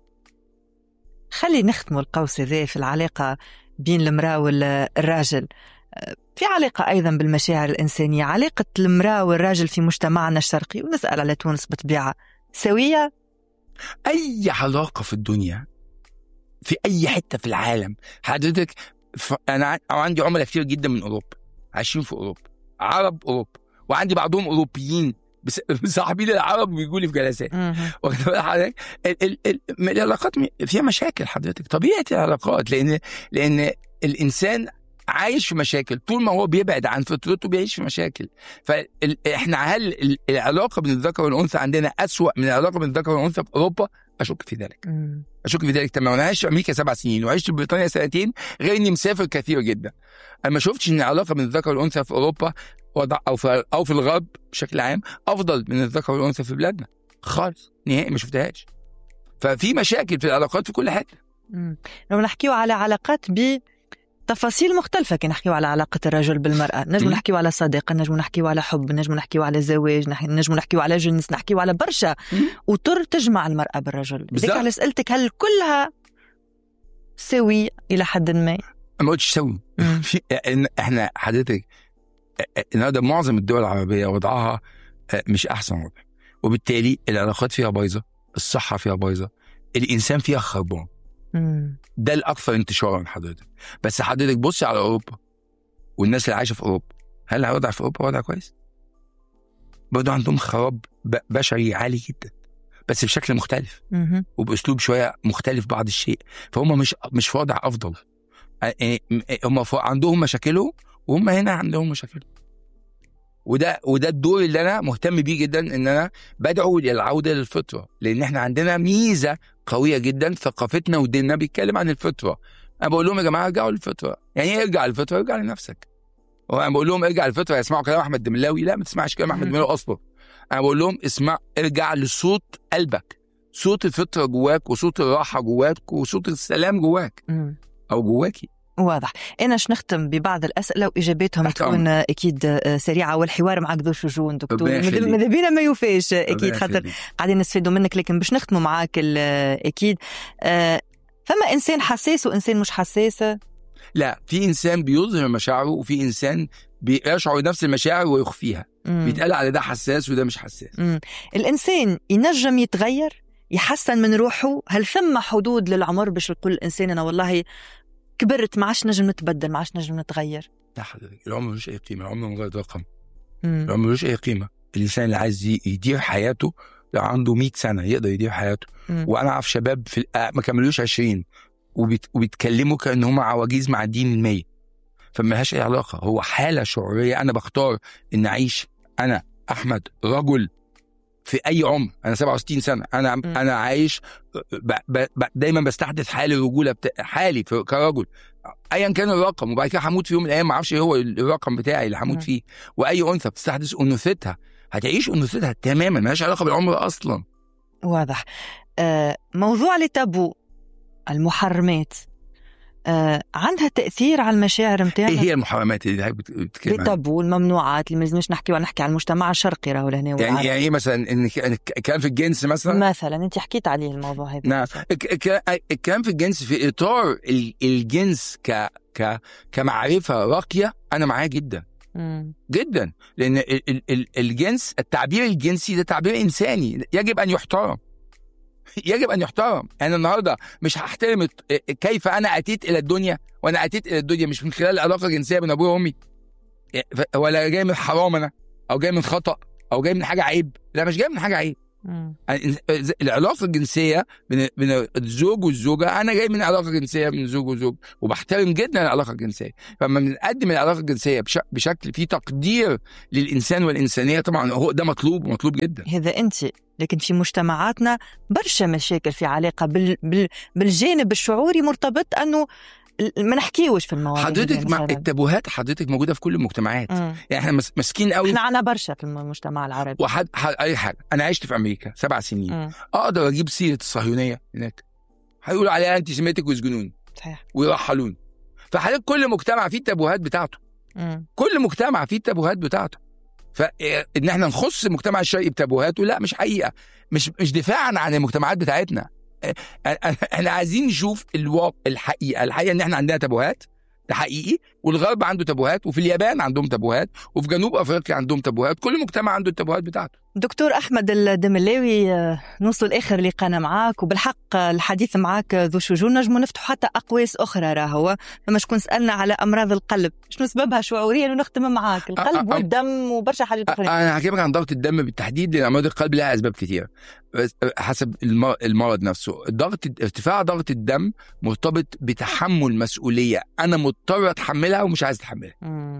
خلي نختم القوس ذا في العلاقة بين المرأة والراجل أه، في علاقة أيضا بالمشاعر الإنسانية علاقة المرأة والراجل في مجتمعنا الشرقي ونسأل على تونس بطبيعة سوية اي علاقه في الدنيا في اي حته في العالم حضرتك ف... انا ع- أو عندي عملاء كتير جدا من اوروبا عايشين في اوروبا عرب اوروبا وعندي بعضهم اوروبيين بس- صاحبين العرب بيجوا لي في جلسات واخد بال حضرتك ال- ال- ال- م- العلاقات م- فيها مشاكل حضرتك طبيعه العلاقات لان لان الانسان عايش في مشاكل طول ما هو بيبعد عن فطرته بيعيش في مشاكل فاحنا هل ال- العلاقه بين الذكر والانثى عندنا أسوأ من العلاقه بين الذكر والانثى في اوروبا اشك في ذلك مم. اشك في ذلك تماما انا عشت في امريكا سبع سنين وعشت في بريطانيا سنتين غير اني مسافر كثير جدا انا ما شفتش ان العلاقه بين الذكر والانثى في اوروبا وضع او في او في الغرب بشكل عام افضل من الذكر والانثى في بلادنا خالص نهائي ما شفتهاش ففي مشاكل في العلاقات في كل حته مم. لو نحكيو على علاقات بتفاصيل مختلفة كي نحكيو على علاقة الرجل بالمرأة نجم مم. نحكيو على صداقة نجم نحكيو على حب نجم نحكيو على زواج نح- نجم نحكيو على جنس نحكيو على برشا مم. وتر تجمع المرأة بالرجل لذلك بالظبط. على سألتك هل كلها سوي إلى حد ما ما قلتش سوي مم. في إن احنا حضرتك النهارده معظم الدول العربيه وضعها آه، مش احسن وضع وبالتالي العلاقات فيها بايظه الصحه فيها بايظه الانسان فيها خربان مم. ده الاكثر انتشارا حضرتك بس حضرتك بصي على اوروبا والناس اللي عايشه في اوروبا هل الوضع في اوروبا وضع كويس؟ برضه عندهم خراب ب- بشري عالي جدا بس بشكل مختلف مهم. وباسلوب شويه مختلف بعض الشيء فهم مش مش في وضع افضل آه، آه، آه، هم في- عندهم مشاكلهم وهم هنا عندهم مشاكلهم وده وده الدور اللي انا مهتم بيه جدا ان انا بدعو للعوده للفطره لان احنا عندنا ميزه قويه جدا ثقافتنا وديننا بيتكلم عن الفطره انا بقول لهم يا جماعه ارجعوا للفطره يعني ايه ارجع للفطره ارجع لنفسك وانا بقول لهم ارجع للفطره يسمعوا كلام احمد دملاوي لا ما تسمعش كلام احمد مم. دملاوي اصلا انا بقول لهم اسمع ارجع لصوت قلبك صوت الفطره جواك وصوت الراحه جواك وصوت السلام جواك مم. او جواكي واضح انا باش نختم ببعض الاسئله واجاباتهم تحت تكون اكيد آه، سريعه والحوار معك ذو شجون دكتور ربنا ماذا يخليك. ماذا بينا ما يوفاش آه، اكيد ربنا خاطر يخليك. قاعدين نستفيدوا منك لكن باش نختموا معاك ال- آه، اكيد آه، فما انسان حساس وانسان مش حساس لا في انسان بيظهر مشاعره وفي انسان بيشعر نفس المشاعر ويخفيها مم. بيتقال على ده حساس وده مش حساس مم. الانسان ينجم يتغير يحسن من روحه هل ثم حدود للعمر باش يقول الانسان انا والله كبرت ما عادش نجم نتبدل ما عادش نجم نتغير لا حضرتك العمر ملوش اي قيمه العمر مجرد رقم مم. العمر ملوش اي قيمه الانسان اللي عايز ي- يدير حياته لو عنده 100 سنه يقدر يدير حياته مم. وانا اعرف شباب في الأ- ما كملوش 20 وبيت... وبيتكلموا كان هم عواجيز معديين ال 100 فما لهاش اي علاقه هو حاله شعوريه انا بختار ان اعيش انا احمد رجل في اي عمر انا 67 سنه انا م. انا عايش ب... ب... ب... دايما بستحدث حال الرجوله بتا... حالي في... كرجل ايا كان الرقم وبعد كده هموت في يوم من الايام ما اعرفش ايه هو الرقم بتاعي اللي م. هموت فيه واي انثى بتستحدث انوثتها هتعيش انوثتها تماما مالهاش علاقه بالعمر اصلا واضح آه، موضوع التابو المحرمات آه، عندها تأثير على المشاعر ايه متاعنا هي المحرمات اللي هي بت- بتتكلم عنها؟ التابو الممنوعات اللي ما لازمش نحكي نحكي على المجتمع الشرقي راهو لهنا يعني والعربي. يعني ايه مثلا ان ك- إن ك- كان في الجنس مثلا مثلا انت حكيت عليه الموضوع هذا نعم ك- ك- الكلام في الجنس في اطار ال- الجنس ك ك كمعرفه راقيه انا معاه جدا مم. جدا لان ال- ال- ال- الجنس التعبير الجنسي ده تعبير انساني يجب ان يحترم يجب ان يحترم انا النهارده مش هحترم الت- كيف انا اتيت الى الدنيا وانا اتيت الى الدنيا مش من خلال علاقه جنسيه بين ابويا وامي ف- ولا جاي من حرام انا او جاي من خطا او جاي من حاجه عيب لا مش جاي من حاجه عيب العلاقه الجنسيه بين بين الزوج والزوجه انا جاي من علاقه جنسيه من زوج وزوج وبحترم جدا العلاقه الجنسيه فلما بنقدم العلاقه الجنسيه بشكل فيه تقدير للانسان والانسانيه طبعا هو ده مطلوب مطلوب جدا هذا انت لكن في مجتمعاتنا برشا مشاكل في علاقه بال... بال... بالجانب الشعوري مرتبط انه ما نحكيوش في المواضيع حضرتك مع التابوهات حضرتك موجوده في كل المجتمعات مم. يعني احنا ماسكين قوي احنا عنا برشا في المجتمع العربي وحد حد اي حاجه انا عشت في امريكا سبع سنين مم. اقدر اجيب سيره الصهيونيه هناك هيقولوا عليها انتي سيميتك ويسجنون صحيح ويرحلون فحضرتك كل مجتمع فيه التابوهات بتاعته مم. كل مجتمع فيه التابوهات بتاعته فان احنا نخص المجتمع الشرقي بتابوهاته لا مش حقيقه مش مش دفاعا عن المجتمعات بتاعتنا احنا عايزين نشوف الواقع الحقيقه الحقيقه ان احنا عندنا تابوهات ده حقيقي والغرب عنده تابوهات وفي اليابان عندهم تابوهات وفي جنوب افريقيا عندهم تابوهات كل مجتمع عنده التابوهات بتاعته دكتور احمد الدملاوي آه، نوصل لاخر لقانا معاك وبالحق الحديث معاك ذو شجون نجموا نفتحوا حتى اقواس اخرى راهو فما شكون سالنا على امراض القلب شنو سببها شعوريا ونختم معاك القلب والدم وبرشا حاجات اخرى انا هحكي عن ضغط الدم بالتحديد لان امراض القلب لها اسباب كثيره حسب المرض نفسه ضغط ارتفاع ضغط الدم مرتبط بتحمل مسؤوليه انا مضطر اتحملها ومش عايز اتحملها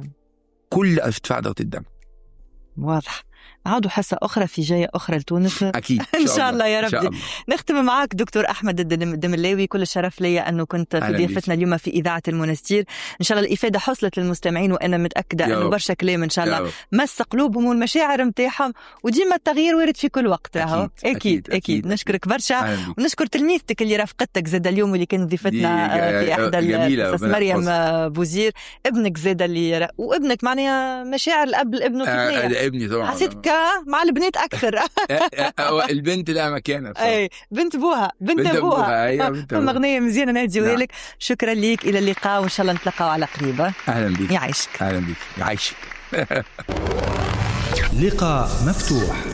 كل ارتفاع ضغط الدم واضح عادوا حصة أخرى في جاية أخرى لتونس أكيد إن شاء الله يا ربي نختم معك دكتور أحمد الدملاوي كل الشرف لي أنه كنت في ضيافتنا اليوم في إذاعة المنستير إن شاء الله الإفادة حصلت للمستمعين وأنا متأكدة أنه برشا كلام إن شاء الله مس قلوبهم والمشاعر نتاعهم وديما التغيير وارد في كل وقت راهو أكيد, أكيد, أكيد, أكيد, أكيد نشكرك برشا ونشكر تلميذتك اللي رافقتك زاد اليوم اللي كانت ضيفتنا في إحدى القصص مريم بوزير ابنك زاد اللي وابنك معناها مشاعر الأب لابنه آه ابني طبعا حسيتك مع البنات اكثر البنت لها مكانه اي بنت بوها بنت, بنت ابوها ايوه بنت ابوها اغنيه مزيانه نهديوها نعم. لك شكرا ليك الى اللقاء وان شاء الله نتلقاو على قريب اهلا بك يعيشك اهلا بك يعيشك لقاء مفتوح